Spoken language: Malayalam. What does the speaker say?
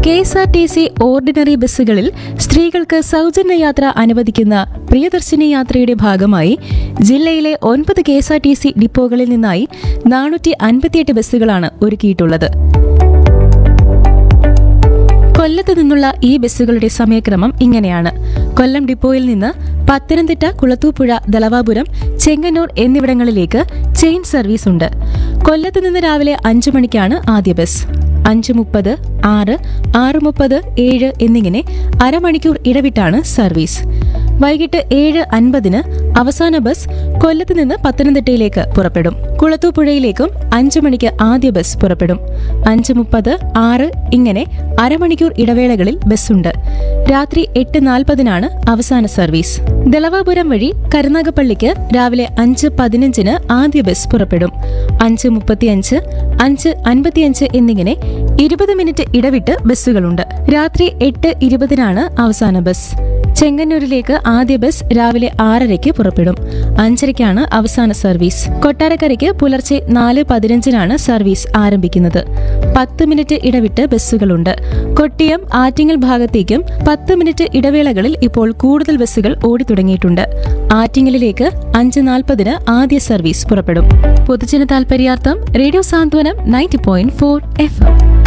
K S R T C ordinary ബസ്സുകളിൽ സ്ത്രീകൾക്ക് സൗജന്യ യാത്ര അനുവദിക്കുന്ന പ്രിയദർശിനി യാത്രയുടെ ഭാഗമായി ജില്ലയിലെ ഒൻപത് K S R T C ഡിപ്പോകളിൽ നിന്നായി നാനൂറ്റി അൻപത്തിയെട്ട് ബസ്സുകളാണ് ഒരുക്കിയിട്ടുള്ളത് കൊല്ലത്ത് നിന്നുള്ള ഈ ബസ്സുകളുടെ സമയക്രമം ഇങ്ങനെയാണ് കൊല്ലം ഡിപ്പോയിൽ നിന്ന് പത്തനംതിട്ട കുളത്തൂപ്പുഴ ദളവാപുരം ചെങ്ങന്നൂർ എന്നിവിടങ്ങളിലേക്ക് ചെയിൻ സർവീസ് ഉണ്ട് കൊല്ലത്ത് നിന്ന് രാവിലെ അഞ്ചു മണിക്കാണ് ആദ്യ ബസ് അഞ്ച് മുപ്പത് ആറ് ആറ് മുപ്പത് ഏഴ് എന്നിങ്ങനെ അരമണിക്കൂർ ഇടവിട്ടാണ് സർവീസ് വൈകിട്ട് ഏഴ് അൻപതിന് അവസാന ബസ് കൊല്ലത്ത് നിന്ന് പത്തനംതിട്ടയിലേക്ക് പുറപ്പെടും കുളത്തൂപ്പുഴയിലേക്കും അഞ്ചു മണിക്ക് ആദ്യ ബസ് പുറപ്പെടും അഞ്ച് മുപ്പത് ആറ് ഇങ്ങനെ അരമണിക്കൂർ ഇടവേളകളിൽ ബസ്സുണ്ട് രാത്രി എട്ട് നാൽപ്പതിനാണ് അവസാന സർവീസ് ദളവാപുരം വഴി കരുനാഗപ്പള്ളിക്ക് രാവിലെ അഞ്ച് പതിനഞ്ചിന് ആദ്യ ബസ് പുറപ്പെടും അഞ്ച് മുപ്പത്തിയഞ്ച് അഞ്ച് അൻപത്തിയഞ്ച് എന്നിങ്ങനെ ഇരുപത് മിനിറ്റ് ഇടവിട്ട് ബസ്സുകളുണ്ട് രാത്രി എട്ട് ഇരുപതിനാണ് അവസാന ബസ് ചെങ്ങന്നൂരിലേക്ക് ആദ്യ ബസ് രാവിലെ ആറരയ്ക്ക് പുറപ്പെടും അഞ്ചരയ്ക്കാണ് അവസാന സർവീസ് കൊട്ടാരക്കരയ്ക്ക് പുലർച്ചെ നാല് പതിനഞ്ചിനാണ് സർവീസ് ആരംഭിക്കുന്നത് പത്ത് മിനിറ്റ് ഇടവിട്ട് ബസ്സുകളുണ്ട് കൊട്ടിയം ആറ്റിങ്ങൽ ഭാഗത്തേക്കും പത്ത് മിനിറ്റ് ഇടവേളകളിൽ ഇപ്പോൾ കൂടുതൽ ബസ്സുകൾ ഓടിത്തുടങ്ങിയിട്ടുണ്ട് ആറ്റിങ്ങലിലേക്ക് അഞ്ച് നാൽപ്പതിന് ആദ്യ സർവീസ് പുറപ്പെടും പൊതുജന താൽപര്യാർത്ഥം radio Santhwanam ninety point four F M